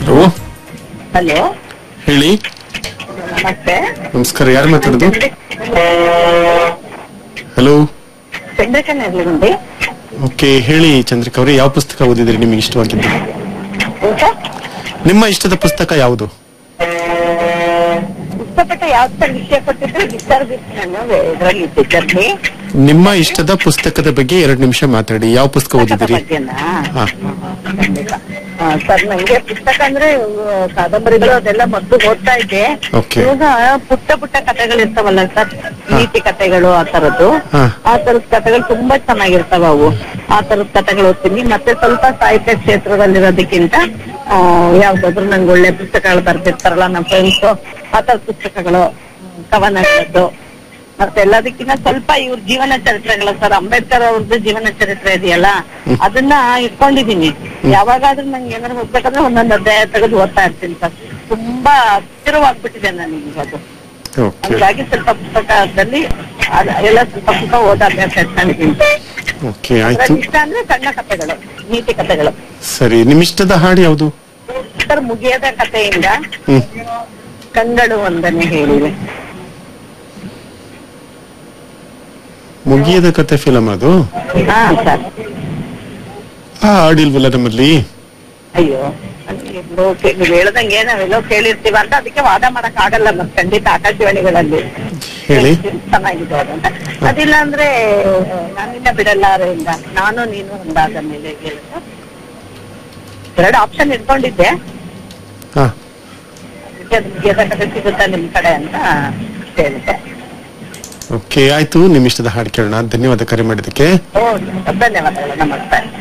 Hello hello ಹೇಳಿ ನಮಸ್ತೆ ನಮಸ್ಕಾರ ಯಾರು ಮಾತಾಡೋದು ಹಲೋ ಚಂದ್ರಕನ್ ಇರ್ಲಿ ಓಕೆ ಹೇಳಿ ಚಂದ್ರಿಕಾ ಅವರೇ ಯಾವ ಪುಸ್ತಕ ಓದಿದ್ರಿ ನಿಮಗೆ ಇಷ್ಟವಾಗಿದ್ದು ಊಟ ನಿಮ್ಮ ಇಷ್ಟದ ಪುಸ್ತಕ ಯಾವುದು ಇಷ್ಟಪಟ್ಟ ಯಾವ್ದು ವಿಷಯ ಕೊಟ್ಟಿದ್ರೆ ವಿಚಾರಬೇಕು ನಾನು ಇದರಲ್ಲಿ ಇದ್ದಿದ್ದಲ್ಲಿ ನಿಮ್ಮ ಇಷ್ಟದ ಪುಸ್ತಕದ ಬಗ್ಗೆ ಎರಡು ನಿಮಿಷ ಮಾತಾಡಿ ಯಾವ ಪುಸ್ತಕ ಓದಿದಿರಿ ಬಗ್ಗೆನಾ ಹಾ. ಖಂಡಿತ. ಆ, ಸರ್ ನಂಗೆ ಪುಸ್ತಕ ಅಂದ್ರೆ ಆ, ಕಾದಂಬರಿಗಳು ಅದೆಲ್ಲ ಮೊದಲು ಓದ್ತಾ ಇದ್ದೆ Okay. ಇವಾಗ ಪುಟ್ಟ ಪುಟ್ಟ ಕಥೆಗಳು ಇರ್ತಾವಲ್ಲ ಸರ್ ನೀತಿ ಕಥೆಗಳು ಆ ತರದ್ದು ಹಾ. ಆ ತರದ ಕಥೆಗಳು ತುಂಬಾ ಚೆನ್ನಾಗಿರ್ತಾವ ಅವು ಆ ತರದ ಕಥೆಗಳು ಓದ್ತೀನಿ ಮತ್ತೆ ಸ್ವಲ್ಪ ಸಾಹಿತ್ಯ ಕ್ಷೇತ್ರದಲ್ಲಿರೋದಕ್ಕಿಂತ ಆ, ಯಾವ್ದಾದ್ರು ನಂಗೆ ಒಳ್ಳೆ ಪುಸ್ತಕಗಳು ಬರ್ತಿರ್ತಾರಲ್ಲ ನಮ್ಮ ಫ್ರೆಂಡ್ಸ್ ಆ ತರದ ಪುಸ್ತಕಗಳು ಕವನಗಳದ್ದು ಮತ್ತೆ ಎಲ್ಲದಕ್ಕಿಂತ ಸ್ವಲ್ಪ ಇವ್ರ ಜೀವನ ಚರಿತ್ರೆಗಳು ಸರ್ ಅಂಬೇಡ್ಕರ್ ಅವ್ರದ್ದು ಜೀವನ ಚರಿತ್ರೆ ಇದೆಯಲ್ಲ ಅದನ್ನ ಇಟ್ಕೊಂಡಿದೀನಿ ಯಾವಾಗಾದ್ರೂ ನಂಗೆ ಏನಾದ್ರು ಹೋಗ್ಬೇಕಂದ್ರೆ ಒಂದೊಂದು ಅಧ್ಯಾಯ ತೆಗೆದು ಓದ್ತಾ ಇರ್ತೀನಿ ಸರ್ ತುಂಬಾ ಹತ್ತಿರವಾಗ್ಬಿಟ್ಟಿದೆ ನನಗೆ ಇವಾಗ ಓಕೆ ಹಂಗಾಗಿ ಸ್ವಲ್ಪ ಪುಸ್ತಕದಲ್ಲಿ ಅದ್- ಎಲ್ಲ ಸ್ವಲ್ಪ ಸ್ವಲ್ಪ ಓದ ಅಭ್ಯಾಸ ಇಟ್ಕೊಂಡಿದ್ದೀನಿ ಓಕೆ ಆಯ್ತು ಅದ್ರಲ್ಲಿ ಇಷ್ಟ ಅಂದ್ರೆ ಸಣ್ಣ ಕಥೆಗಳು ನೀತಿ ಕಥೆಗಳು ಸರಿ ನಿಮ್ಮ ಇಷ್ಟದ ಹಾಡು ಯಾವುದು ಸರ್ ಮುಗಿಯದ ಕಥೆಯಿಂದ ಹ್ಮ್ ಕಂಗಳು ಒಂದನ್ನೇ ಹೇಳಿವೆ ಮುಗಿಯದ ಕತೆ ಫಿಲಮ್ ಅದು ಹಾ ಸರ್ ಆ ಹಾಡಿಲ್ವಲ್ಲ ನಮ್ಮಲ್ಲಿ ಅಯ್ಯೋ ಎಲ್ಲೋ ಕೇ- ನೀವ್ ಹೇಳ್ದಂಗೆ ನಾವೆಲ್ಲೋ ಕೇಳಿರ್ತೀವ ಅಂತ ಅದಕ್ಕೆ ವಾದ ಮಾಡಕ್ ಆಗಲ್ಲ ಮತ್ತೆ ಖಂಡಿತ ಆಕಾಶವಾಣಿಗಳಲ್ಲಿ ಹೇಳಿ ಚೆನ್ನಾಗಿದೆ ಅದಂತ ಅದಿಲ್ಲ ಅಂದ್ರೆ ನಾನಿನ್ನ ಬಿಡಲ್ಲಾರೆಯಿಂದ ನಾನು ನೀನು ಒಂದಾದ ಮೇಲೆ ಕೇಳಿದ್ರೆ ಎರಡು ಆಪ್ಷನ್ ಇಟ್ಕೊಂಡಿದ್ದೆ ಹಾ ಅದಕ್ಕೆ ಅದು ಮುಗಿಯದ ಕಥೆ ಸಿಗುತ್ತಾ ನಿಮ್ ಕಡೆ ಅಂತ ಹೇಳಿದೆ ಓಕೆ ಆಯ್ತು ನಿಮ್ಮ ಇಷ್ಟದ ಹಾಡು ಕೇಳೋಣ ಧನ್ಯವಾದ ಕರೆ ಮಾಡಿದ್ದಕ್ಕೆ ಓ ಧನ್ಯವಾದಗಳು ನಮಸ್ತೆ